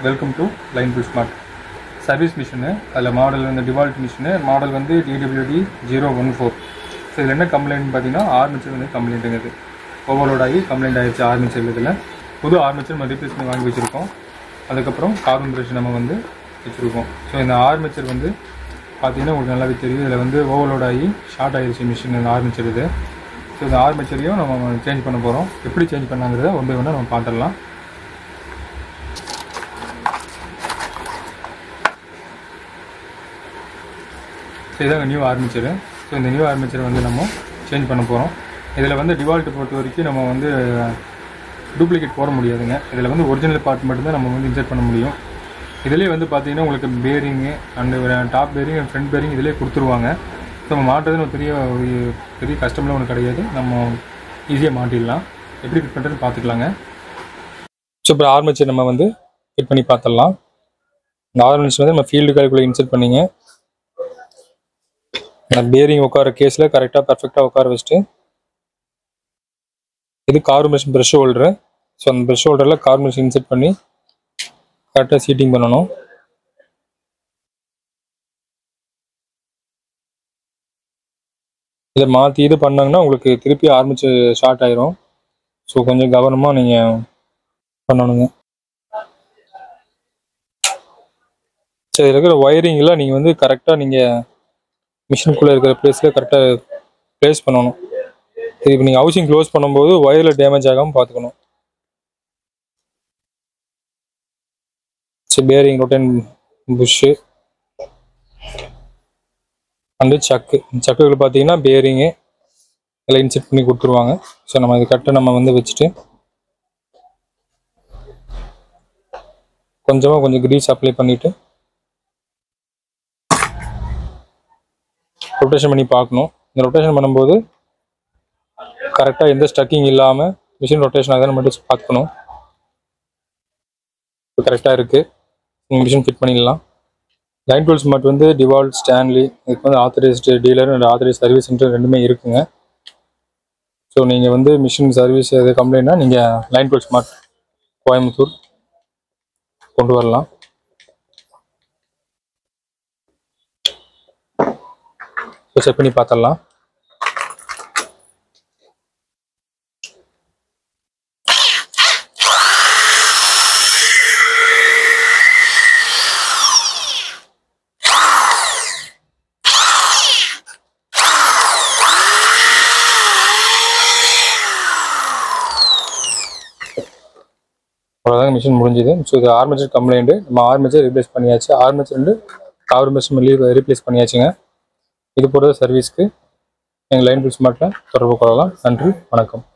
welcome to line full smart service machine அதில் model வந்து DeWalt machine model வந்து DWD zero one four so இதில் என்ன complaint பார்த்தீங்கன்னா ஆர்மிச்சர் வந்து கம்ப்ளைண்ட்டுங்குது ஓவர்லோட் ஆகி கம்ப்ளைண்ட் ஆகிடுச்சு ஆர்மிச்சர் இதில் புது ஆர்மிச்சர் நம்ம ரீப்ளேஸ் பண்ணி வாங்கி வச்சுருக்கோம் அதுக்கப்புறம் கார்பன் பிரஷ் நம்ம வந்து வச்சுருக்கோம் ஸோ இந்த ஆர்மிச்சர் வந்து பார்த்தீங்கன்னா உங்களுக்கு நல்லாவே தெரியும் இதில் வந்து ஓவர்லோட் ஆகி ஷார்ட் ஆகிடுச்சு மிஷின் இந்த ஆர்மிச்சர் இது ஸோ இந்த ஆர்மிச்சரையும் நம்ம சேஞ்ச் பண்ண போகிறோம் எப்படி சேஞ்ச் பண்ணாங்கிறத ஒன் பை ஒன்னாக நம்ம பார்த்துடலாம் ஸோ இதாங்க நியூ ஆர்மிச்சரு ஸோ இந்த நியூ ஆர்மிச்சர் வந்து நம்ம சேஞ்ச் பண்ண போகிறோம் இதில் வந்து டிவால்ட் பொறுத்த வரைக்கும் நம்ம வந்து டூப்ளிகேட் போட முடியாதுங்க இதில் வந்து ஒரிஜினல் பார்ட் மட்டும்தான் நம்ம வந்து இன்சர்ட் பண்ண முடியும் இதிலே வந்து பார்த்தீங்கன்னா உங்களுக்கு bearing and top bearing and front bearing இதிலே கொடுத்துருவாங்க ஸோ நம்ம மாட்டுறதுன்னு ஒரு பெரிய ஒரு பெரிய கஷ்டம்லாம் ஒன்று கிடையாது நம்ம ஈஸியாக மாட்டிடலாம் எப்படி ஃபிட் பண்ணுறதுன்னு பார்த்துக்கலாங்க ஸோ இப்போ ஆர்மிச்சர் நம்ம வந்து ஃபிட் பண்ணி பார்த்துடலாம் இந்த ஆர்மிச்சர் வந்து நம்ம ஃபீல்டு கால்குள்ளே இன்சர்ட் பண்ணிங்க இந்த பேரிங் உட்கார கேஸில் கரெக்டாக பர்ஃபெக்டாக உட்கார வச்சுட்டு இது கார்பரேஷன் ப்ரெஷ் ஹோல்டரு ஸோ அந்த ப்ரெஷ் ஹோல்டரில் கார்பரேஷன் இன்செர்ட் பண்ணி கரெக்டாக சீட்டிங் பண்ணணும் இதை மாற்றி இது பண்ணாங்கன்னா உங்களுக்கு திருப்பி ஆரம்பிச்சு ஷார்ட் ஆயிரும் ஸோ கொஞ்சம் கவனமாக நீங்கள் பண்ணணுங்க சரி இருக்கிற ஒயரிங்கில் நீங்கள் வந்து கரெக்டாக நீங்கள் மிஷினுக்குள்ளே இருக்கிற பிளேஸில் கரெக்டாக ப்ளேஸ் பண்ணணும் இது இப்போ நீங்கள் ஹவுசிங் க்ளோஸ் பண்ணும்போது ஒயரில் டேமேஜ் ஆகாமல் பார்த்துக்கணும் சரி பேரிங் ரொட்டன் புஷ்ஷு அண்டு சக்கு சக்குகள் பார்த்தீங்கன்னா பேரிங்கு எல்லாம் இன்செட் பண்ணி கொடுத்துருவாங்க ஸோ நம்ம இது கரெக்டாக நம்ம வந்து வச்சுட்டு கொஞ்சமாக கொஞ்சம் கிரீஸ் அப்ளை பண்ணிவிட்டு ரொட்டேஷன் பண்ணி பார்க்கணும் இந்த ரொட்டேஷன் பண்ணும்போது கரெக்டாக எந்த ஸ்டக்கிங் இல்லாமல் மிஷின் ரொட்டேஷன் ஆகுதுன்னு மட்டும் பார்த்துக்கணும் இப்போ கரெக்டாக இருக்குது மிஷின் ஃபிட் பண்ணிடலாம் லைன் டூல்ஸ் மட்டும் வந்து டிவால்ட் ஸ்டான்லி இதுக்கு வந்து authorised dealer and authorise service centre ரெண்டுமே இருக்குங்க ஸோ நீங்கள் வந்து மிஷின் சர்வீஸ் எது கம்ப்ளைண்ட்னா நீங்கள் லைன் டூல்ஸ் ஸ்மார்ட் கோயம்புத்தூர் கொண்டு வரலாம் ஸோ செக் பண்ணி பார்த்துடலாம் அவ்வளோதாங்க மிஷின் முடிஞ்சுது ஸோ இது ஆர்மேச்சர் கம்ப்ளைண்ட்டு நம்ம ஆர்மேச்சர் ரீப்ளேஸ் பண்ணியாச்சு ஆர்மேச்சர் வந்து கவர் மிஷின் ரீப்ளேஸ் பண்ணியாச்சுங்க இது போகிற சர்வீஸ்க்கு எங்கள் லைன் பில் ஸ்மார்ட்டில் தொடர்பு கொள்ளலாம் நன்றி வணக்கம்